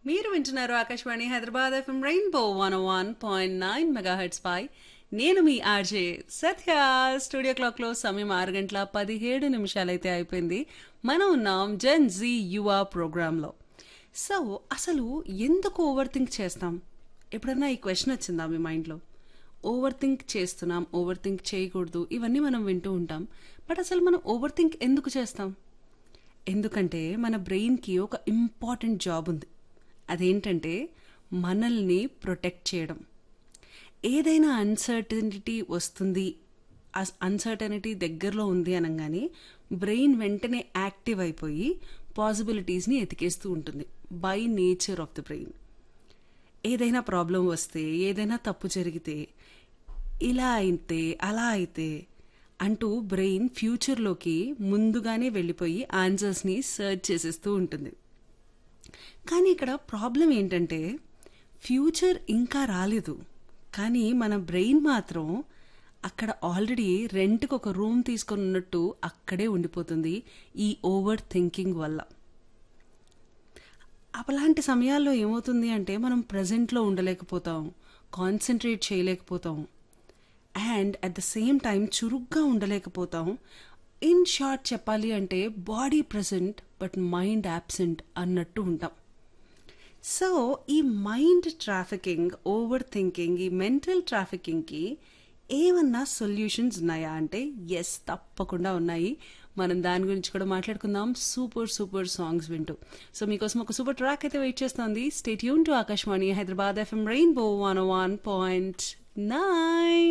మీరు వింటున్నారు Akashvani Hyderabad FM rainbow one one point nine megahertz పై నేను మీ ఆర్జే సత్య స్టూడియో క్లాక్లో సమయం ఆరు గంటల పదిహేడు నిమిషాలైతే అయిపోయింది మనం ఉన్నాం జెన్ జీ యువ ప్రోగ్రాంలో సో అసలు ఎందుకు ఓవర్ థింక్ చేస్తాం ఎప్పుడన్నా ఈ క్వశ్చన్ వచ్చిందా మీ మైండ్లో ఓవర్ థింక్ చేస్తున్నాం ఓవర్ థింక్ చేయకూడదు ఇవన్నీ మనం వింటూ ఉంటాం బట్ అసలు మనం ఓవర్ థింక్ ఎందుకు చేస్తాం ఎందుకంటే మన బ్రెయిన్కి ఒక ఇంపార్టెంట్ జాబ్ ఉంది అదేంటంటే మనల్ని ప్రొటెక్ట్ చేయడం ఏదైనా అన్సర్టనిటీ వస్తుంది అన్సర్టనిటీ దగ్గరలో ఉంది అనగానే బ్రెయిన్ వెంటనే యాక్టివ్ అయిపోయి పాసిబిలిటీస్ని ఎతికేస్తూ ఉంటుంది by nature of the brain ఏదైనా ప్రాబ్లం వస్తే ఏదైనా తప్పు జరిగితే ఇలా అయితే అలా అయితే అంటూ బ్రెయిన్ ఫ్యూచర్లోకి ముందుగానే వెళ్ళిపోయి ఆన్సర్స్ని సర్చ్ చేసేస్తూ ఉంటుంది కానీ ఇక్కడ ప్రాబ్లం ఏంటంటే ఫ్యూచర్ ఇంకా రాలేదు కానీ మన బ్రెయిన్ మాత్రం అక్కడ ఆల్రెడీ రెంట్కి ఒక రూమ్ తీసుకొని ఉన్నట్టు అక్కడే ఉండిపోతుంది ఈ ఓవర్ థింకింగ్ వల్ల అలాంటి సమయాల్లో ఏమవుతుంది అంటే మనం ప్రజెంట్లో ఉండలేకపోతాం కాన్సన్ట్రేట్ చేయలేకపోతాం and at the same time చురుగ్గా ఉండలేకపోతాం ఇన్ షార్ట్ చెప్పాలి అంటే body present but mind absent అన్నట్టు ఉంటాం సో ఈ మైండ్ ట్రాఫికింగ్ ఓవర్ థింకింగ్ ఈ మెంటల్ ట్రాఫికింగ్కి ఏమన్నా సొల్యూషన్స్ ఉన్నాయా అంటే ఎస్ తప్పకుండా ఉన్నాయి మనం దాని గురించి కూడా మాట్లాడుకుందాం సూపర్ సూపర్ సాంగ్స్ వింటూ సో మీకోసం ఒక సూపర్ ట్రాక్ అయితే వెయిట్ చేస్తోంది స్టేట్ యూన్ to Akashvani Hyderabad FM rainbow one one point nine